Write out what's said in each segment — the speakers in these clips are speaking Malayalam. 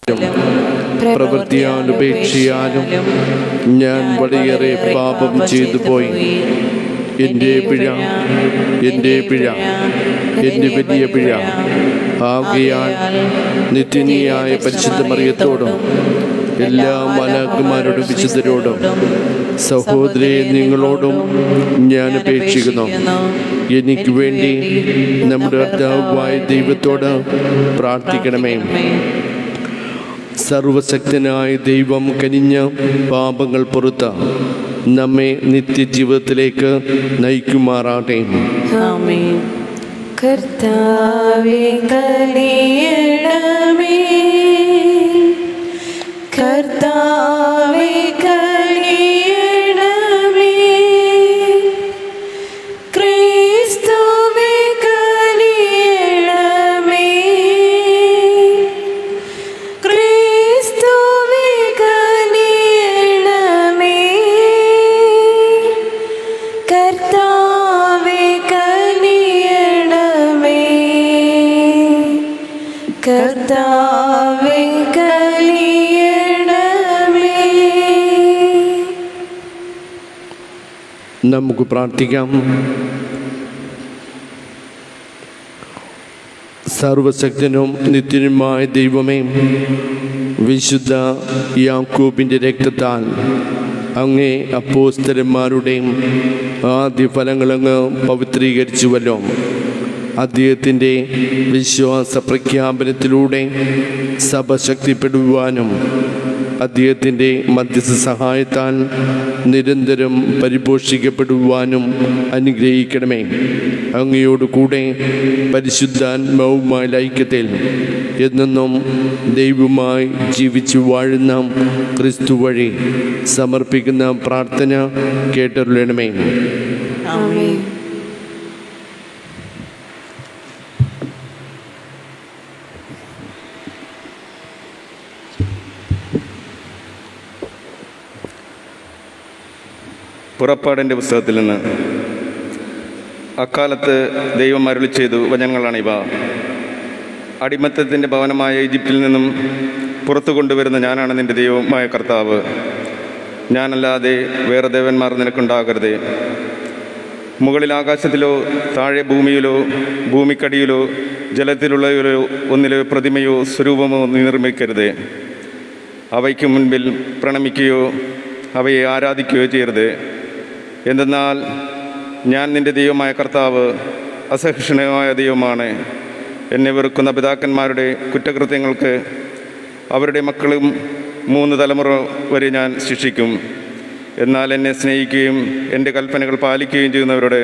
പ്രവൃത്തിയാലും ഉപേക്ഷയാലും ഞാൻ വളരെയേറെ പാപം ചെയ്തു പോയി എൻ്റെ പിഴ എൻ്റെ പിഴ എൻ്റെ വലിയ പിഴ ആകയാൽ നിത്യനിയായ പരിശുദ്ധ മറിയത്തോടും എല്ലാ മലാക്കുമാരോടും വിശുദ്ധരോടും സഹോദരി നിങ്ങളോടും ഞാൻ അപേക്ഷിക്കുന്നു എനിക്ക് വേണ്ടി നമ്മുടെ കർത്താവായ ദൈവത്തോട് പ്രാർത്ഥിക്കണമേ സർവശക്തനായ ദൈവം കനിഞ്ഞ പാപങ്ങൾ പുറത്ത് നമ്മെ നിത്യജീവിതത്തിലേക്ക് നയിക്കുമാറാട്ടെ ആമേൻ കർത്താവേ കനിയണമേ കർത്താവേ കനിയണമേ ക്രിസ്തുവേ കനിയണമേ ക്രിസ്തുവേ കനിയണമേ കർത്താവേ കനിയണമേ കർത്താവേ കനിയണമേ നമുക്ക് പ്രാർത്ഥിക്കാം സർവശക്തനും നിത്യനുമായ ദൈവമേ വിശുദ്ധ യാക്കൂബിൻ്റെ രക്തത്താൽ അങ്ങേ അപ്പോസ്തരന്മാരുടെയും ആദ്യ ഫലങ്ങളങ്ങ് പവിത്രീകരിച്ചുവല്ലോ അദ്ദേഹത്തിൻ്റെ വിശ്വാസ പ്രഖ്യാപനത്തിലൂടെ സഭ ശക്തിപ്പെടുവാനും അദ്ദേഹത്തിൻ്റെ മധ്യസ്ഥ സഹായത്താൽ നിരന്തരം പരിപോഷിക്കപ്പെടുവാനും അനുഗ്രഹിക്കണമേ അങ്ങയോട് കൂടെ പരിശുദ്ധാത്മാവുമായ ഐക്യത്തിൽ എന്നെന്നും ദൈവമായി ജീവിച്ചു വാഴുന്ന ക്രിസ്തു വഴി സമർപ്പിക്കുന്ന പ്രാർത്ഥന കേട്ടരുളണമേ ആമേൻ പുറപ്പാടിൻ്റെ പുസ്തകത്തിൽ നിന്ന് അക്കാലത്ത് ദൈവം അരുളി ചെയ്തു വചനങ്ങളാണിവ അടിമത്തത്തിൻ്റെ ഭവനമായ ഈജിപ്തിൽ നിന്നും പുറത്തു കൊണ്ടുവരുന്ന ഞാനാണ് നിൻ്റെ ദൈവമായ കർത്താവ് ഞാനല്ലാതെ വേറെ ദേവന്മാർ നിനക്കുണ്ടാകരുത് മുകളിൽ ആകാശത്തിലോ താഴെ ഭൂമിയിലോ ഭൂമിക്കടിയിലോ ജലത്തിലുള്ളതിലോ ഒന്നിലോ പ്രതിമയോ സ്വരൂപമോ നീ നിർമ്മിക്കരുത് അവയ്ക്ക് മുൻപിൽ പ്രണമിക്കുകയോ അവയെ ആരാധിക്കുകയോ ചെയ്യരുത് എന്തെന്നാൽ ഞാൻ നിന്റെ ദൈവമായ കർത്താവ് അസഹിഷ്ണുമായ ദൈവമാണ് എന്നെ വെറുക്കുന്ന പിതാക്കന്മാരുടെ കുറ്റകൃത്യങ്ങൾക്ക് അവരുടെ മക്കളും മൂന്ന് തലമുറ വരെ ഞാൻ ശിക്ഷിക്കും എന്നാൽ എന്നെ സ്നേഹിക്കുകയും എൻ്റെ കൽപ്പനകൾ പാലിക്കുകയും ചെയ്യുന്നവരോട്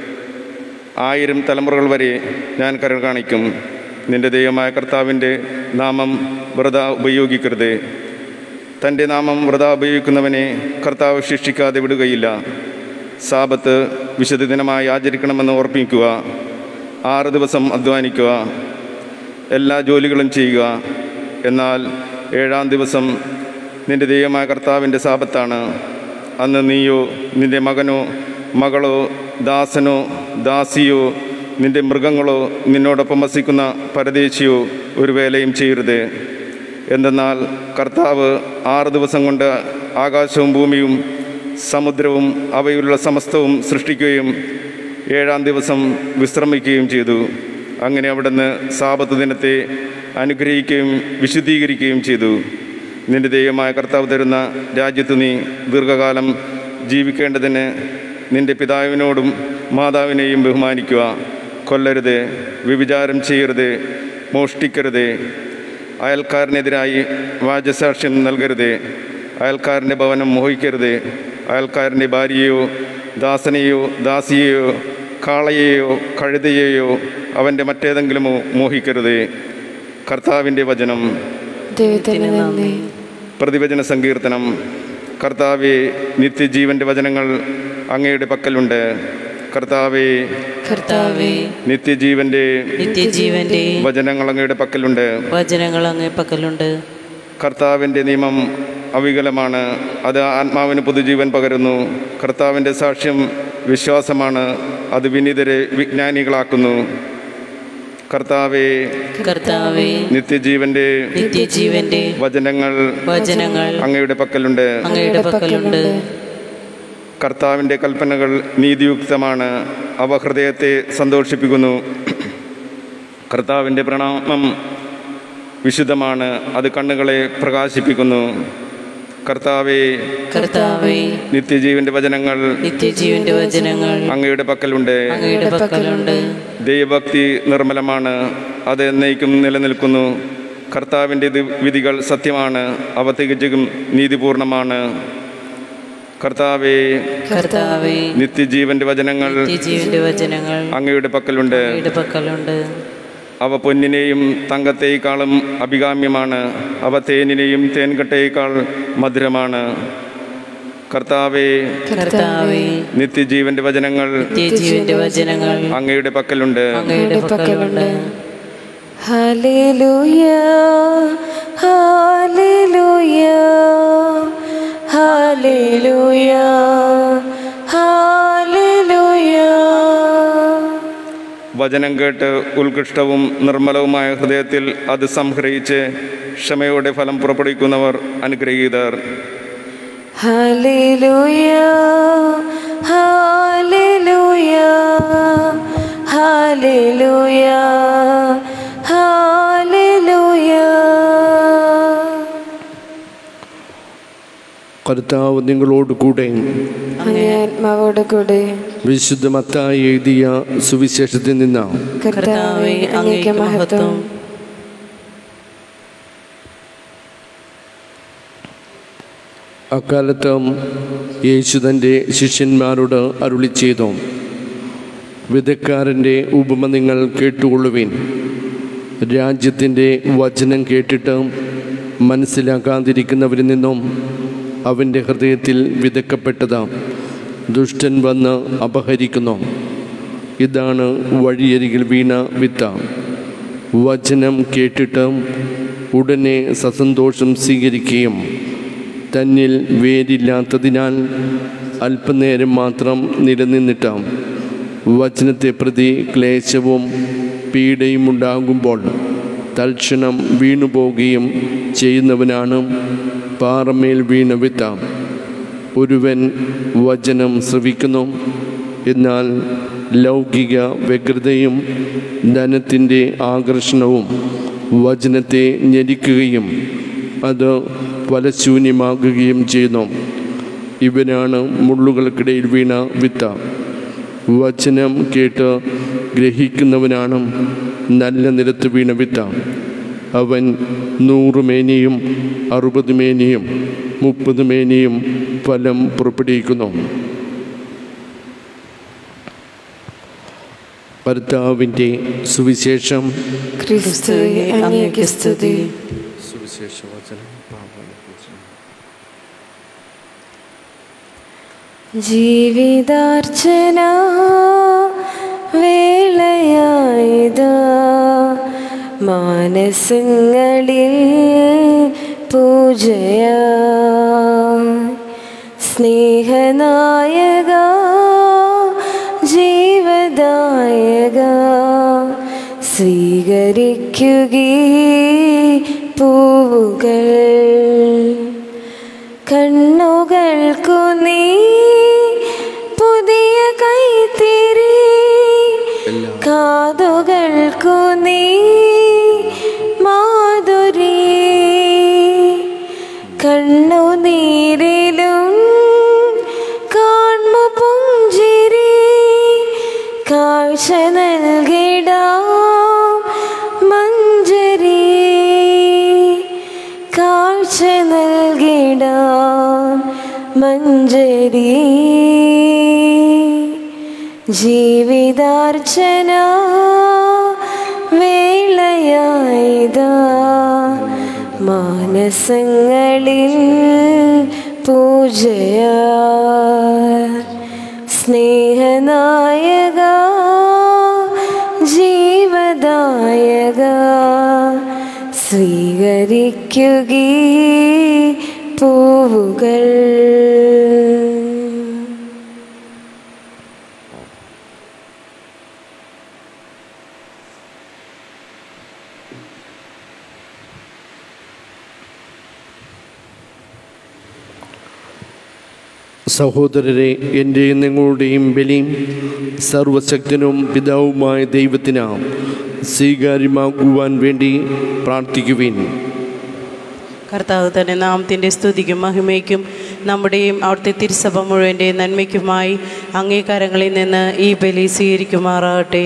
ആയിരം തലമുറകൾ വരെ ഞാൻ കരുണ കാണിക്കും നിന്റെ ദൈവമായ കർത്താവിൻ്റെ നാമം വെറുതെ ഉപയോഗിക്കരുത് തൻ്റെ നാമം വൃതാ ഉപയോഗിക്കുന്നവനെ കർത്താവ് ശിക്ഷിക്കാതെ വിടുകയില്ല സാപത്ത് വിശുദ്ധ ദിനമായി ആചരിക്കണമെന്ന് ഓർപ്പിക്കുക ആറ് ദിവസം അധ്വാനിക്കുക എല്ലാ ജോലികളും ചെയ്യുക എന്നാൽ ഏഴാം ദിവസം നിന്റെ ദൈവമായ കർത്താവിൻ്റെ സാപത്താണ് അന്ന് നീയോ നിന്റെ മകനോ മകളോ ദാസനോ ദാസിയോ നിന്റെ മൃഗങ്ങളോ നിന്നോടൊപ്പം വസിക്കുന്ന പരദേശിയോ ഒരു വേലയും ചെയ്യരുത് എന്തെന്നാൽ കർത്താവ് ആറ് ദിവസം കൊണ്ട് ആകാശവും ഭൂമിയും സമുദ്രവും അവയിലുള്ള സമസ്തവും സൃഷ്ടിക്കുകയും ഏഴാം ദിവസം വിശ്രമിക്കുകയും ചെയ്തു അങ്ങനെ അവിടുന്ന് സാപത്ത് ദിനത്തെ അനുഗ്രഹിക്കുകയും വിശുദ്ധീകരിക്കുകയും ചെയ്തു നിന്റെ ദൈവമായ കർത്താവ് തരുന്ന രാജ്യത്ത് നീ ദീർഘകാലം ജീവിക്കേണ്ടതിന് നിന്റെ പിതാവിനോടും മാതാവിനെയും ബഹുമാനിക്കുക കൊല്ലരുത് വ്യഭിചാരം ചെയ്യരുത് മോഷ്ടിക്കരുത് അയൽക്കാരനെതിരായി വാചസാക്ഷ്യം നൽകരുത് അയൽക്കാരൻ്റെ ഭവനം മോഹിക്കരുത് അയൽക്കാരൻ്റെ ഭാര്യയെയോ ദാസനെയോ ദാസിയെയോ കാളയെയോ കഴുതയെയോ അവൻ്റെ മറ്റേതെങ്കിലുമോ മോഹിക്കരുത് കർത്താവിൻ്റെ വചനം ദൈവത്തിന് നന്ദി പ്രതിവചന സങ്കീർത്തനം കർത്താവെ നിത്യജീവൻ്റെ വചനങ്ങൾ അങ്ങയുടെ പക്കലുണ്ട് കർത്താവെ കർത്താവേ നിത്യജീവൻ്റെ നിത്യജീവന്റെ വചനങ്ങൾ അങ്ങയുടെ പക്കലുണ്ട് വചനങ്ങൾ അങ്ങേ പക്കലുണ്ട് കർത്താവിൻ്റെ നിയമം അവികലമാണ് അത് ആത്മാവിന് പുതുജീവൻ പകരുന്നു കർത്താവിൻ്റെ സാക്ഷ്യം വിശ്വാസമാണ് അത് വിനീതരെ വിജ്ഞാനികളാക്കുന്നു കർത്താവെ കർത്താവെ നിത്യജീവന്റെ നിത്യജീവന്റെ വചനങ്ങൾ വചനങ്ങൾ അങ്ങയുടെ പക്കലുണ്ട് അങ്ങയുടെ പക്കലുണ്ട് കർത്താവിൻ്റെ കൽപ്പനകൾ നീതിയുക്തമാണ് അവ ഹൃദയത്തെ സന്തോഷിപ്പിക്കുന്നു കർത്താവിൻ്റെ പ്രണാമം വിശുദ്ധമാണ് അത് കണ്ണുകളെ പ്രകാശിപ്പിക്കുന്നു കർത്താവെ കർത്താവെ നിത്യജീവന്റെ വചനങ്ങൾ നിത്യജീവന്റെ വചനങ്ങൾ അങ്ങയുടെ പക്കലുണ്ട് അങ്ങയുടെ പക്കലുണ്ട് ദൈവഭക്തി നിർമ്മലമാണ് അത് എന്നേക്കും നിലനിൽക്കുന്നു കർത്താവിൻ്റെ ദി- വിധികൾ സത്യമാണ് അവ തികച്ചും നീതിപൂർണമാണ് കർത്താവെ കർത്താവെ നിത്യജീവന്റെ വചനങ്ങൾ നിത്യജീവന്റെ വചനങ്ങൾ അങ്ങയുടെ പക്കലുണ്ട് അങ്ങയുടെ പക്കലുണ്ട് അവ പൊന്നിനെയും തങ്കത്തേക്കാളും അഭികാമ്യമാണ് അവ തേനിനെയും തേൻകട്ടയേക്കാൾ മധുരമാണ് കർത്താവെ കർത്താവെ നിത്യജീവന്റെ വചനങ്ങൾ നിത്യജീവന്റെ വചനങ്ങൾ അങ്ങയുടെ പക്കലുണ്ട് അങ്ങയുടെ പക്കലുണ്ട് ഹല്ലേലൂയ ഹല്ലേലൂയ ഹല്ലേലൂയ ഹല്ലേലൂയ വചനം കേട്ട് ഉത്കൃഷ്ടവും നിർമ്മലവുമായ ഹൃദയത്തിൽ അത് സംഗ്രഹിച്ച് ക്ഷമയോടെ ഫലം പുറപ്പെടുവിക്കുന്നവർ അനുഗ്രഹീതർ ഹല്ലേലൂയ ഹല്ലേലൂയ ഹല്ലേലൂയ ഹല്ലേലൂയ കർത്താവ് നിങ്ങളോട് കൂടെ അങ്ങേ ആത്മാവോട് കൂടെ വിശുദ്ധ മത്തായി എഴുതിയ സുവിശേഷത്തിൽ നിന്ന് കർത്താവെ അങ്ങേക്ക് മഹത്വം അക്കാലത്ത് യേശു തൻ്റെ ശിഷ്യന്മാരോട് അരുളി ചെയ്തു വിധക്കാരൻ്റെ ഉപമ നിങ്ങൾ കേട്ടുകൊള്ളുവിൻ രാജ്യത്തിൻ്റെ വചനം കേട്ടിട്ട് മനസ്സിലാക്കാതിരിക്കുന്നവരിൽ നിന്നും അവൻ്റെ ഹൃദയത്തിൽ വിതക്കപ്പെട്ടത് ദുഷ്ടൻ വന്ന് അപഹരിക്കുന്നു ഇതാണ് വഴിയരികിൽ വീണ വിത്ത വചനം കേട്ടിട്ട് ഉടനെ സസന്തോഷം സ്വീകരിക്കുകയും തന്നിൽ വേരില്ലാത്തതിനാൽ അല്പനേരം മാത്രം നിലനിന്നിട്ട് വചനത്തെ പ്രതി ക്ലേശവും പീഡയും ഉണ്ടാകുമ്പോൾ തൽക്ഷണം വീണുപോകുകയും ചെയ്യുന്നവനാണ് പാറമേൽ വീണ വിത്ത ഒരുവൻ വചനം ശ്രവിക്കുന്നു എന്നാൽ ലൗകിക വ്യഗ്രതയും ധനത്തിൻ്റെ ആകർഷണവും വചനത്തെ ഞെരിക്കുകയും അത് ഫലശൂന്യമാകുകയും ചെയ്യുന്നു ഇവനാണ് മുള്ളുകൾക്കിടയിൽ വീണ വിത്ത വചനം കേട്ട് ഗ്രഹിക്കുന്നവനാണ് നല്ല നിലത്ത് വീണ വിത്ത അവൻ നൂറ് മേനിയും അറുപത് മേനിയും മുപ്പത് മേനിയും ഫലം പുറപ്പെടുവിക്കുന്നു ഭർത്താവിൻ്റെ സുവിശേഷം ക്രിസ്തുവേ അങ്ങേക്ക് സ്തുതി സുവിശേഷ വചനം ജീവിതാർച്ചന വേളയായത് മാനസങ്ങളിൽ പൂജയ സ്നേഹനായക ജീവദായക സ്വീകരിക്കുകീ പൂവുകൾ കണ്ണുകൾക്കു നീ പുതിയ കൈത്തിരി കാതുകൾക്കു നീ മാധുരി കണ്ണുനീരിലും കാൺമു പുഞ്ചിരി കാഴ്ച നൽകിടാം മഞ്ജരി കാഴ്ച നൽകിടാം മഞ്ജരി ജീവിതാർച്ചന വേളയായതാ മാനസങ്ങളിൽ പൂജയ സ്നേഹനായക ജീവദായക സ്വീകരിക്കുകീ പൂവുകൾ സഹോദരരെ എൻ്റെയും നിങ്ങളുടെയും ബലിയും സർവശക്തനും പിതാവുമായ ദൈവത്തിന് സ്വീകാര്യമാകുവാൻ വേണ്ടി പ്രാർത്ഥിക്കുവിൻ കർത്താവ് തന്നെ നാമത്തിൻ്റെ സ്തുതിക്കും മഹിമയ്ക്കും നമ്മുടെയും അവിടുത്തെ തിരുസഭ മുഴുവൻ്റെ നന്മയ്ക്കുമായി അംഗീകാരങ്ങളിൽ നിന്ന് ഈ ബലി സ്വീകരിക്കുമാറാകട്ടെ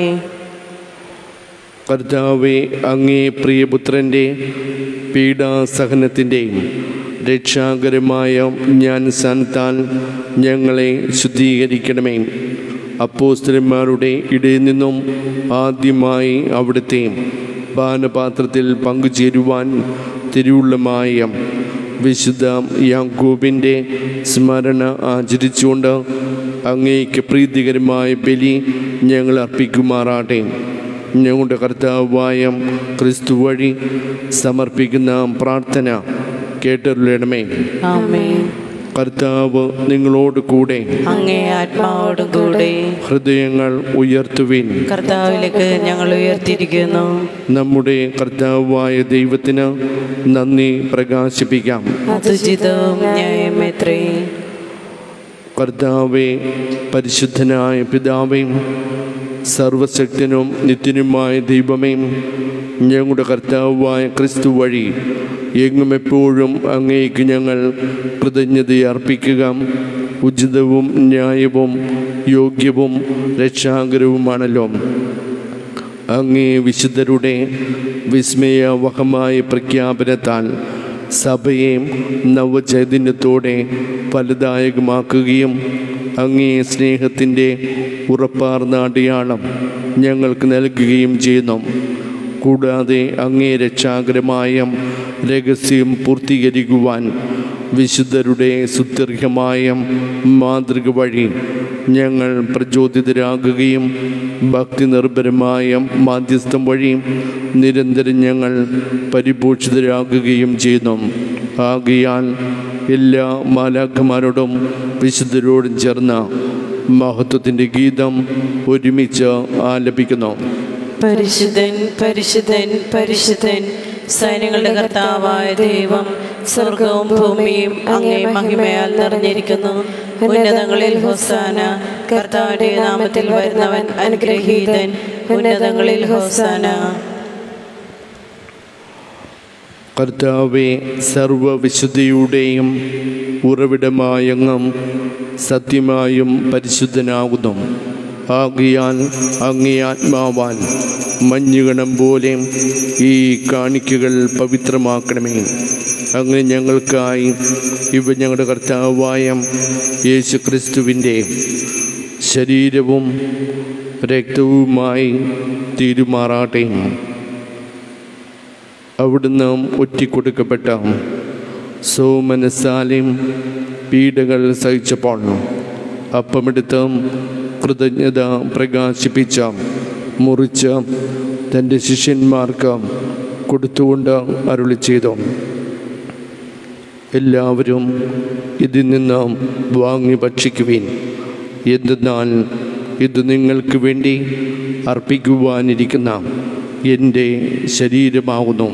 കർത്താവെ അങ്ങേ പ്രിയപുത്രൻ്റെ പീഡാസഹനത്തിൻ്റെയും രക്ഷാകരമായ ജ്ഞാനസ്ഥാനത്താൽ ഞങ്ങളെ ശുദ്ധീകരിക്കണമേ അപ്പോസ്തലന്മാരുടെ ഇടയിൽ നിന്നും ആദ്യമായി അവിടുത്തെ പാനപാത്രത്തിൽ പങ്കുചേരുവാൻ തിരുവുള്ളമായ വിശുദ്ധ യാക്കൂബിൻ്റെ സ്മരണ ആചരിച്ചുകൊണ്ട് അങ്ങേക്ക് പ്രീതികരമായ ബലി ഞങ്ങൾ അർപ്പിക്കുമാറാട്ടെ ഞങ്ങളുടെ കർത്താവായ ക്രിസ്തു വഴി സമർപ്പിക്കുന്ന പ്രാർത്ഥന കേട്ടരുളണമേ ആമേൻ കർത്താവ് നിങ്ങളോട് കൂടെ അങ്ങേ ആത്മാവോടും കൂടെ ഹൃദയങ്ങൾ ഉയർത്തുവിൻ കർത്താവിലേക്ക് ഞങ്ങൾ ഉയർത്തിയിരിക്കുന്നു നമ്മുടെ കർത്താവായ ദൈവത്തിന് നന്ദി പ്രകാശിപ്പിക്കാം അതുചിതവും ന്യായമേത്രേ കർത്താവെ പരിശുദ്ധനായ പിതാവേ സർവശക്തനും നിത്യനുമായ ദൈവമേ ഞങ്ങളുടെ കർത്താവായ ക്രിസ്തു വഴി എങ്ങും എപ്പോഴും അങ്ങേക്ക് ഞങ്ങൾ കൃതജ്ഞത അർപ്പിക്കുക ഉചിതവും ന്യായവും യോഗ്യവും രക്ഷാകരവുമാണല്ലോ അങ്ങേ വിശുദ്ധരുടെ വിസ്മയവഹമായ പ്രഖ്യാപനത്താൽ സഭയെ നവചൈതന്യത്തോടെ ഫലദായകമാക്കുകയും അങ്ങേ സ്നേഹത്തിൻ്റെ ഉറപ്പാർന്ന അടയാളം ഞങ്ങൾക്ക് നൽകുകയും ചെയ്യുന്നു കൂടാതെ അങ്ങേ രക്ഷാകരമായ രഹസ്യം പൂർത്തീകരിക്കുവാൻ വിശുദ്ധരുടെ സുത്യർഹമായ മാതൃക വഴി ഞങ്ങൾ പ്രചോദിതരാകുകയും ഭക്തി നിർഭരമായ മാധ്യസ്ഥം വഴി നിരന്തരം ഞങ്ങൾ പരിപോഷിതരാകുകയും ചെയ്യുന്നു ആകയാൽ എല്ലാ മാലാഖമാരോടും വിശുദ്ധരോടും ചേർന്ന മഹത്വത്തിൻ്റെ ഗീതം ഒരുമിച്ച് ആലപിക്കുന്നു പരിശുദ്ധൻ പരിശുദ്ധൻ പരിശുദ്ധൻ സൈന്യങ്ങളുടെ കർത്താവായ ദൈവം സ്വർഗവും ഭൂമിയും അങ്ങേ മഹിമയാൽ നിറഞ്ഞിരിക്കുന്നു ഉന്നതങ്ങളിൽ ഹോസാന കർത്താവിന്റെ നാമത്തിൽ വരുന്നവൻ അനുഗ്രഹീതൻ ഉന്നതങ്ങളിൽ ഹോസാന കർത്താവെ സർവവിശുദ്ധിയുടെയും ഉറവിടമായങ്ങം സത്യമായും പരിശുദ്ധനാകുന്നു ആകിയാൽ അങ്ങേ ആത്മാവാൻ മഞ്ഞുകണം പോലെ ഈ കാണിക്കകൾ പവിത്രമാക്കണമേ അങ്ങനെ ഞങ്ങൾക്കായി ഇവ ഞങ്ങളുടെ കർത്താവായ യേശു ക്രിസ്തുവിൻ്റെ ശരീരവും രക്തവുമായി തീരുമാറാട്ടെ അവിടുന്ന് ഒറ്റിക്കൊടുക്കപ്പെട്ട സോമനസാലെയും പീഡകൾ സഹിച്ചപ്പോൾ അപ്പമെടുത്ത് കൃതജ്ഞത പ്രകാശിപ്പിച്ച മുറിച്ച് തൻ്റെ ശിഷ്യന്മാർക്ക് കൊടുത്തുകൊണ്ട് അരുളി ചെയ്തു എല്ലാവരും ഇതിൽ നിന്ന് വാങ്ങി ഭക്ഷിക്കുവിൻ എന്തെന്നാൽ ഇത് നിങ്ങൾക്ക് വേണ്ടി അർപ്പിക്കുവാനിരിക്കുന്ന എൻ്റെ ശരീരമാകുന്നു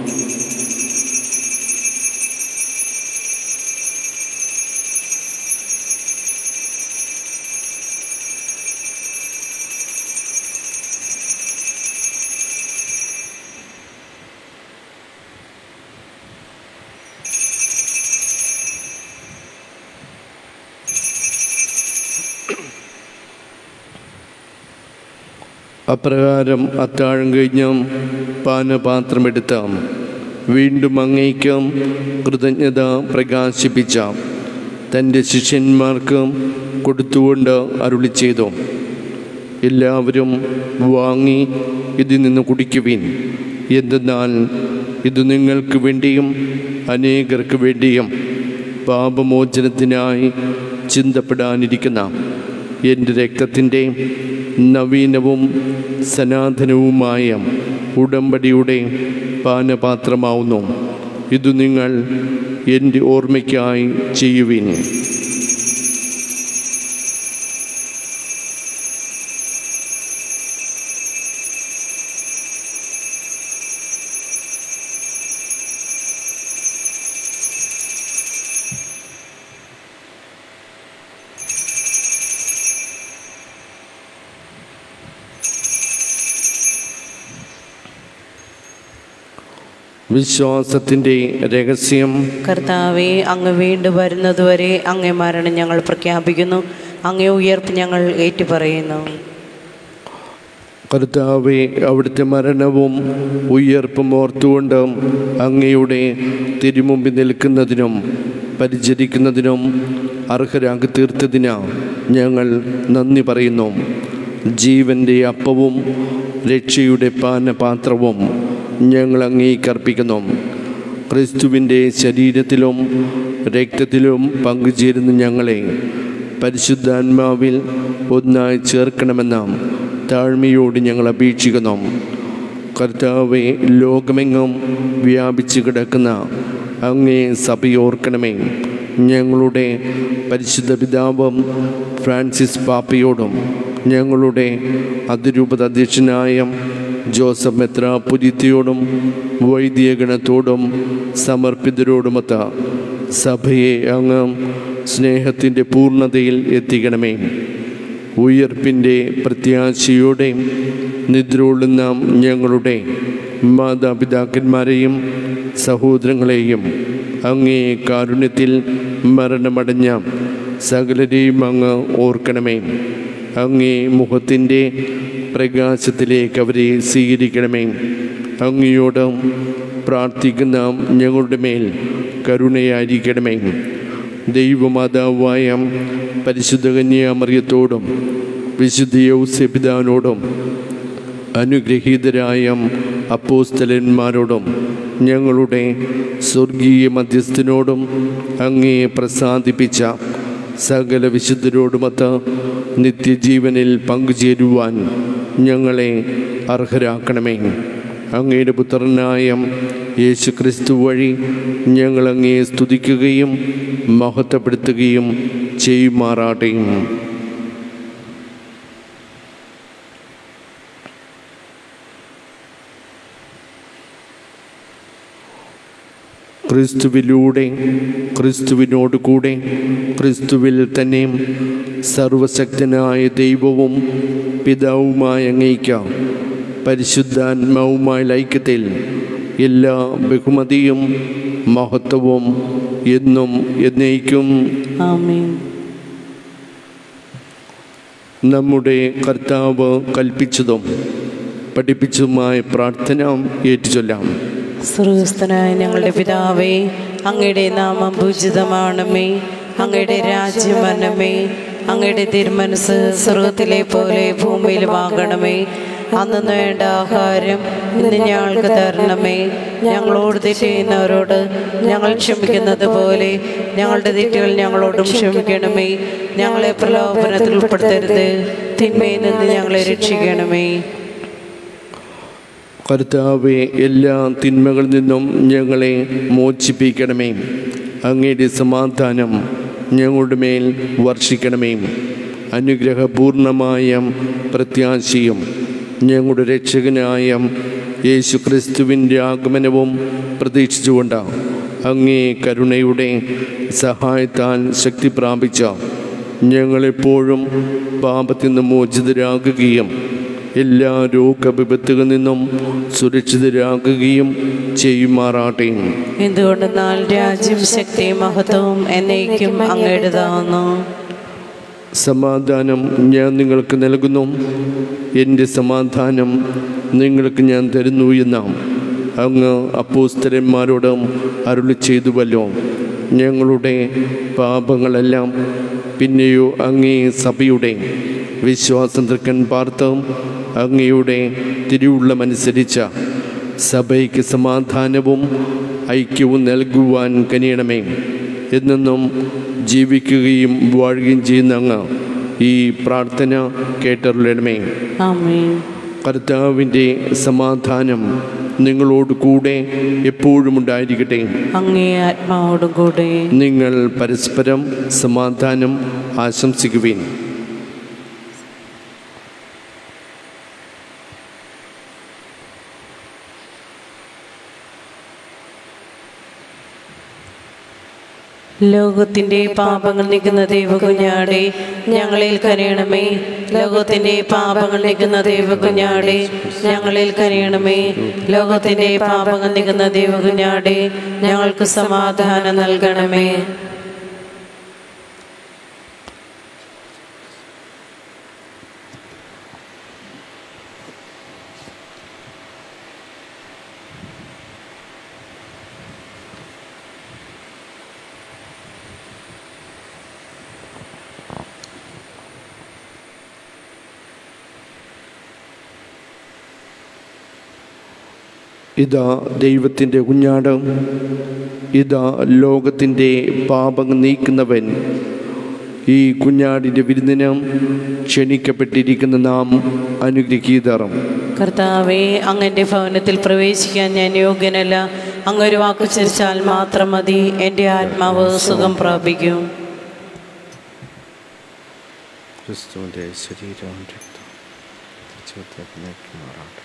അപ്രകാരം അത്താഴം കഴിഞ്ഞ് പാനപാത്രമെടുത്ത വീണ്ടും അങ്ങേക്ക് കൃതജ്ഞത പ്രകാശിപ്പിച്ച തൻ്റെ ശിഷ്യന്മാർക്ക് കൊടുത്തുകൊണ്ട് അരുളി ചെയ്തു എല്ലാവരും വാങ്ങി ഇതിൽ നിന്ന് കുടിക്കുവിൻ എന്തെന്നാൽ ഇത് നിങ്ങൾക്ക് വേണ്ടിയും അനേകർക്ക് വേണ്ടിയും പാപമോചനത്തിനായി ചിന്തപ്പെടാനിരിക്കുന്ന എൻ്റെ രക്തത്തിൻ്റെ നവീനവും സനാതനവുമായ ഉടമ്പടിയുടെ പാനപാത്രമാവുന്നു ഇത് നിങ്ങൾ എൻ്റെ ഓർമ്മയ്ക്കായി ചെയ്യുവിൻ വിശ്വാസത്തിൻ്റെ രഹസ്യം കർത്താവെ അങ്ങ് വീണ്ടും വരുന്നതുവരെ അങ്ങേ മരണം ഞങ്ങൾ പ്രഖ്യാപിക്കുന്നു അങ്ങേ ഉയർപ്പ് ഞങ്ങൾ ഏറ്റുപറയുന്നു കർത്താവെ അവിടുത്തെ മരണവും ഉയർപ്പും ഓർത്തുകൊണ്ട് അങ്ങയുടെ തിരുമുമ്പിൽ നിൽക്കുന്നതിനും പരിചരിക്കുന്നതിനും അർഹരാക്കി തീർത്തതിന് ഞങ്ങൾ നന്ദി പറയുന്നു ജീവൻ്റെ അപ്പവും രക്ഷയുടെ പാനപാത്രവും ഞങ്ങൾ അങ്ങേക്കർപ്പിക്കുന്നു ക്രിസ്തുവിൻ്റെ ശരീരത്തിലും രക്തത്തിലും പങ്കുചേരുന്ന ഞങ്ങളെ പരിശുദ്ധാത്മാവിൽ ഒന്നായി ചേർക്കണമെന്ന് താഴ്മയോട് ഞങ്ങൾ അപേക്ഷിക്കുന്നു കർത്താവെ ലോകമെങ്ങും വ്യാപിച്ചു കിടക്കുന്ന അങ്ങേ സഭയോർക്കണമേ ഞങ്ങളുടെ പരിശുദ്ധ പിതാവും ഫ്രാൻസിസ് പാപ്പയോടും ഞങ്ങളുടെ അതിരൂപത അധ്യക്ഷനായ ജോസഫ് മെത്രാപുരിത്തിയോടും വൈദികഗണത്തോടും സമർപ്പിതരോടുമൊത്ത സഭയെ അങ്ങ് സ്നേഹത്തിൻ്റെ പൂർണ്ണതയിൽ എത്തിക്കണമേ ഉയർപ്പിൻ്റെ പ്രത്യാശയോടെ നിദ്രകൊള്ളുന്ന ഞങ്ങളുടെ മാതാപിതാക്കന്മാരെയും സഹോദരങ്ങളെയും അങ്ങേ കാരുണ്യത്തിൽ മരണമടഞ്ഞ സകലരെയും അങ്ങ് ഓർക്കണമേ അങ്ങേ മുഖത്തിൻ്റെ പ്രകാശത്തിലേക്ക് അവരെ സ്വീകരിക്കണമേ അങ്ങയോട് പ്രാർത്ഥിക്കുന്ന ഞങ്ങളുടെ മേൽ കരുണയായിരിക്കണമേ ദൈവമാതാവായ പരിശുദ്ധ കന്യാമറിയത്തോടും വിശുദ്ധ യൗസ്യപിതാവിനോടും അനുഗ്രഹീതരായ അപ്പോസ്തലന്മാരോടും ഞങ്ങളുടെ സ്വർഗീയ മധ്യസ്ഥനോടും അങ്ങേ പ്രസാദിപ്പിച്ച സകല വിശുദ്ധരോടുമൊത്ത് നിത്യജീവനിൽ പങ്കുചേരുവാൻ ഞങ്ങളെ അർഹരാക്കണമേ അങ്ങയുടെ പുത്രനായ യേശു ക്രിസ്തു വഴി ഞങ്ങൾ അങ്ങയെ സ്തുതിക്കുകയും മഹത്വപ്പെടുത്തുകയും ചെയ്യുമാറാട്ടെയും ക്രിസ്തുവിലൂടെ ക്രിസ്തുവിനോട് കൂടെ ക്രിസ്തുവിൽ തന്നെ സർവശക്തനായ ദൈവവും പിതാവുമായ അങ്ങയ്ക്കാം പരിശുദ്ധാത്മാവുമായ ഐക്യത്തിൽ എല്ലാ ബഹുമതിയും മഹത്വവും എന്നും എന്നേക്കും ആമേൻ നമ്മുടെ കർത്താവ് കൽപ്പിച്ചതും പഠിപ്പിച്ചതുമായ പ്രാർത്ഥന ഏറ്റുചൊല്ലാം സ്വർഗസ്ഥനായ ഞങ്ങളുടെ പിതാവേ അങ്ങയുടെ നാമം പൂജിതമാണമേ അങ്ങയുടെ രാജ്യം വരണമേ അങ്ങയുടെ തിരുമനസ് സ്വർഗത്തിലെ പോലെ ഭൂമിയിലുമാകണമേ അന്നു വേണ്ട ആഹാരം ഇന്ന് ഞങ്ങൾക്ക് തരണമേ ഞങ്ങളോട് തെറ്റ് ചെയ്യുന്നവരോട് ഞങ്ങൾ ക്ഷമിക്കുന്നത് പോലെ ഞങ്ങളുടെ തെറ്റുകൾ ഞങ്ങളോടും ക്ഷമിക്കണമേ ഞങ്ങളെ പ്രലോഭനത്തിൽ ഉൾപ്പെടുത്തരുത് തിന്മയിൽ നിന്ന് ഞങ്ങളെ രക്ഷിക്കണമേ കർത്താവെ എല്ലാ തിന്മകളിൽ നിന്നും ഞങ്ങളെ മോചിപ്പിക്കണമേ അങ്ങയുടെ സമാധാനം ഞങ്ങളുടെ മേൽ വർഷിക്കണമേ അനുഗ്രഹപൂർണമായ പ്രത്യാശയും ഞങ്ങളുടെ രക്ഷകനായ യേശു ക്രിസ്തുവിൻ്റെ ആഗമനവും പ്രതീക്ഷിച്ചുകൊണ്ട് അങ്ങേ കരുണയുടെ സഹായത്താൽ ശക്തി പ്രാപിച്ച ഞങ്ങളെപ്പോഴും പാപത്തിൽ നിന്ന് മോചിതരാകുകയും എല്ലാ രോഗവിപത്തുകളിൽ നിന്നും സുരക്ഷിതരാകുകയും ചെയ്യുമാറാട്ടെ എന്തുകൊണ്ടെന്നാൽ രാജ്യം ശക്തിയും മഹത്വവും എന്നേക്കും അങ്ങയുടേതാവുന്നു സമാധാനം ഞാൻ നിങ്ങൾക്ക് നൽകുന്നു എൻ്റെ സമാധാനം നിങ്ങൾക്ക് ഞാൻ തരുന്നു എന്ന അങ്ങ് അപ്പോസ്തരന്മാരോട് അരുളി ചെയ്തുവല്ലോ ഞങ്ങളുടെ പാപങ്ങളെല്ലാം പിന്നെയോ അങ്ങേ സഭയുടെ വിശ്വാസം തൃക്കൻ പാർത്ത് അങ്ങയുടെ തിരുവുള്ളമനുസരിച്ച സഭയ്ക്ക് സമാധാനവും ഐക്യവും നൽകുവാൻ കനിയണമേ എന്നെന്നും ജീവിക്കുകയും വാഴുകയും ചെയ്യുന്ന അങ്ങ് ഈ പ്രാർത്ഥന കേട്ടറിയണമേ ആമേൻ കർത്താവിൻ്റെ സമാധാനം നിങ്ങളോട് കൂടെ എപ്പോഴും ഉണ്ടായിരിക്കട്ടെ അങ്ങേ ആത്മാവോടും കൂടെ നിങ്ങൾ പരസ്പരം സമാധാനം ആശംസിക്കുവിൻ ലോകത്തിന്റെ പാപങ്ങൾ നീക്കുന്ന ദൈവകുഞ്ഞാടെ ഞങ്ങളിൽ കരയണമേ ലോകത്തിന്റെ പാപങ്ങൾ നീക്കുന്ന ദൈവകുഞ്ഞാടെ ഞങ്ങളിൽ കരയണമേ ലോകത്തിന്റെ പാപങ്ങൾ നീക്കുന്ന ദൈവകുഞ്ഞാടെ ഞങ്ങൾക്ക് സമാധാനം നൽകണമേ ഇതാ ദൈവത്തിൻ്റെ കുഞ്ഞാട് ഇതാ ലോകത്തിൻ്റെ പാപങ്ങൾ നീക്കുന്നവൻ ഈ കുഞ്ഞാടിൻ്റെ വിരുന്നിന് ക്ഷണിക്കപ്പെട്ടിരിക്കുന്ന നാം അനുഗ്രഹീതറും കർത്താവെ അങ്ങൻ്റെ ഭവനത്തിൽ പ്രവേശിക്കാൻ ഞാൻ യോഗ്യനല്ല അങ്ങൊരു വാക്കുച്ചരിച്ചാൽ മാത്രം മതി എൻ്റെ ആത്മാവ് സുഖം പ്രാപിക്കും ക്രിസ്തുവിൻ്റെ ശരീരവും രക്തവും തിരിച്ചുവത്തേക്ക് മാറാട്ടെ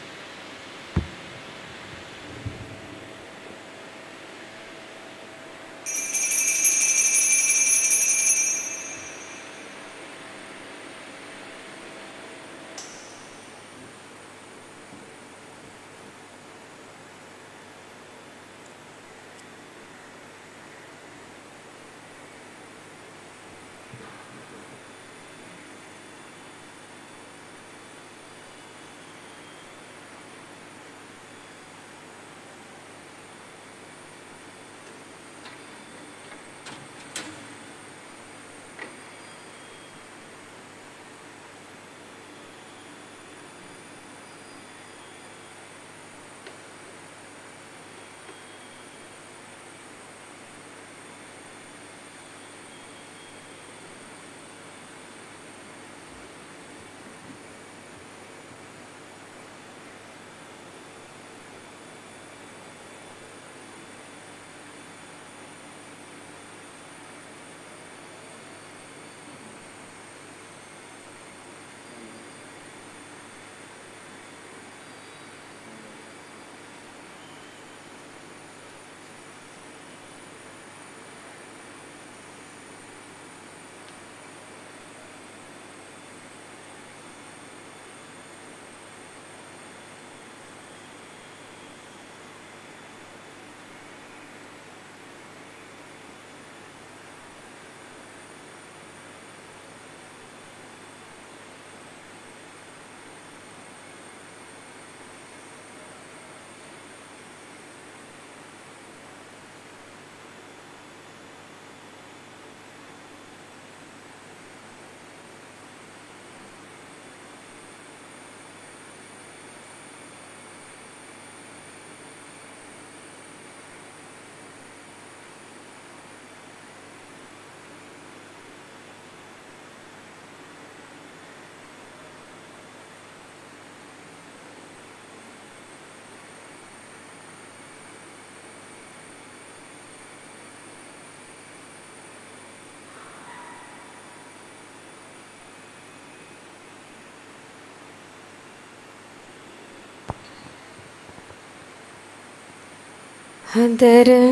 അതരം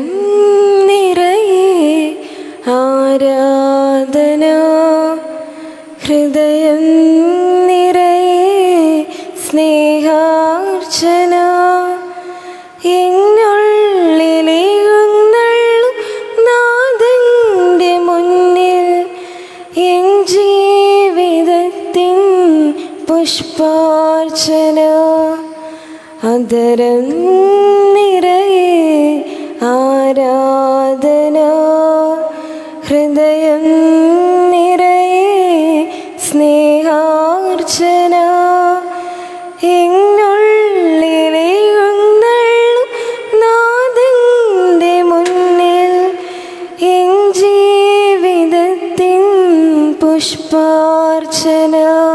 നിറയെ ആരാധന ഹൃദയം നിറയെ സ്നേഹാർച്ചന എന്നുള്ളിലെഴുന്നള്ളും നാഥന്റെ മുന്നിൽ എൻ ജീവിതത്തിൻ പുഷ്പാർച്ചന അതരം നിറയെ ആരാധന ഹൃദയം നിറയെ സ്നേഹാർച്ചന എന്നുള്ളിലെഴുന്നള്ളും നാഥന്റെ മുന്നിൽ എൻ ജീവിതത്തിൻ പുഷ്പാർച്ചന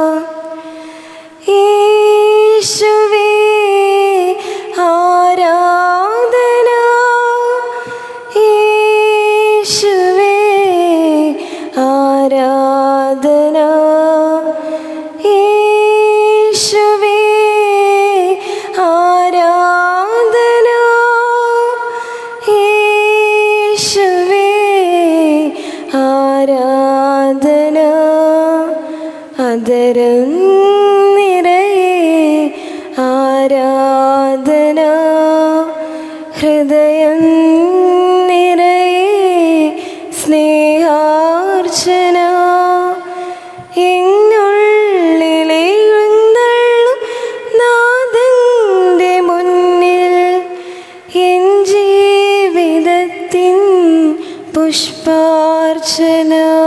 യേശുവേ ആരാധന യേശുവേ ആരാധന യേശുവേ ആരാധന യേശുവേ ആദരം നിറയെ ആരാധന ഹൃദയം നിറയെ സ്നേഹാർച്ചന എന്നുള്ളിലെഴുന്നള്ളും നാഥന്റെ മുന്നിൽ എൻ ജീവിതത്തിൻ പുഷ്പാർച്ചന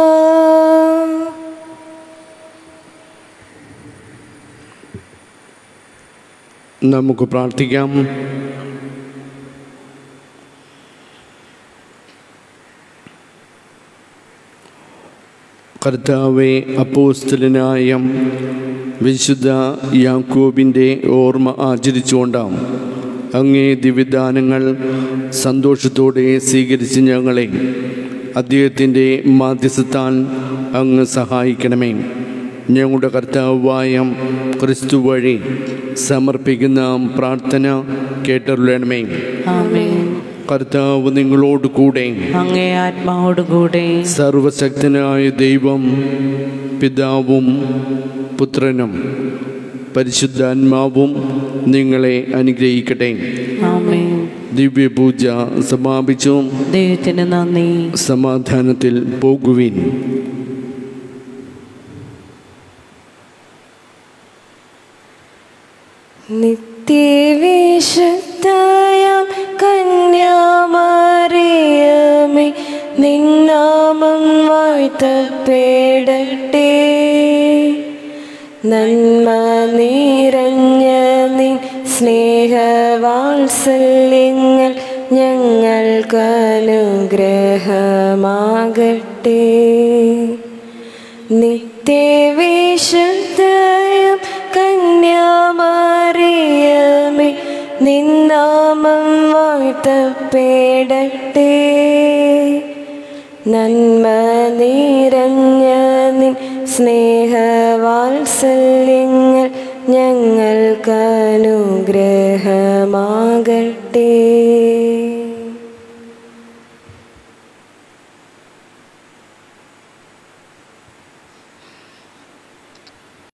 നമുക്ക് പ്രാർത്ഥിക്കാം കർത്താവെ അപ്പോസ്തലനായ വിശുദ്ധ യാക്കോബിൻ്റെ ഓർമ്മ ആചരിച്ചുകൊണ്ടാം അങ്ങേ ദിവ്യദാനങ്ങൾ സന്തോഷത്തോടെ സ്വീകരിച്ച് ഞങ്ങളെ അദ്ദേഹത്തിൻ്റെ മാധ്യസ്ഥത്താൽ അങ്ങ് സഹായിക്കണമേ ഞങ്ങളുടെ കർത്താവായ ക്രിസ്തു വഴി സമർപ്പിക്കുന്ന പ്രാർത്ഥന കേട്ടരുളണമേ ആമേൻ കർത്താവ് നിങ്ങളോട് കൂടെ അങ്ങേ ആത്മാവോടുകൂടെ സർവശക്തനായ ദൈവം പിതാവും പുത്രനും പരിശുദ്ധാത്മാവും നിങ്ങളെ അനുഗ്രഹിക്കട്ടെ ആമേൻ ദിവ്യപൂജ സമാപിച്ചു ദൈവത്തിന് നന്ദി സമാധാനത്തിൽ പോകുവിൻ നിത്യവിശുദ്ധയാം കന്യാമറിയമേ നിന്നാമം വാഴ്ത്തപ്പെടട്ടെ നന്മ നിറഞ്ഞ നിൻ സ്നേഹവാത്സല്യങ്ങൾ ഞങ്ങൾക്ക് അനുഗ്രഹമാകട്ടെ നിത്യവിശുദ്ധയും കന്യാമറിയമേ നിന്നാമം വാഴ്ത്തപ്പെടട്ടെ നന്മ നിറഞ്ഞ നിൻ സ്നേഹവാത്സല്യങ്ങൾ ഞങ്ങൾക്ക് അനുഗ്രഹമാകട്ടെ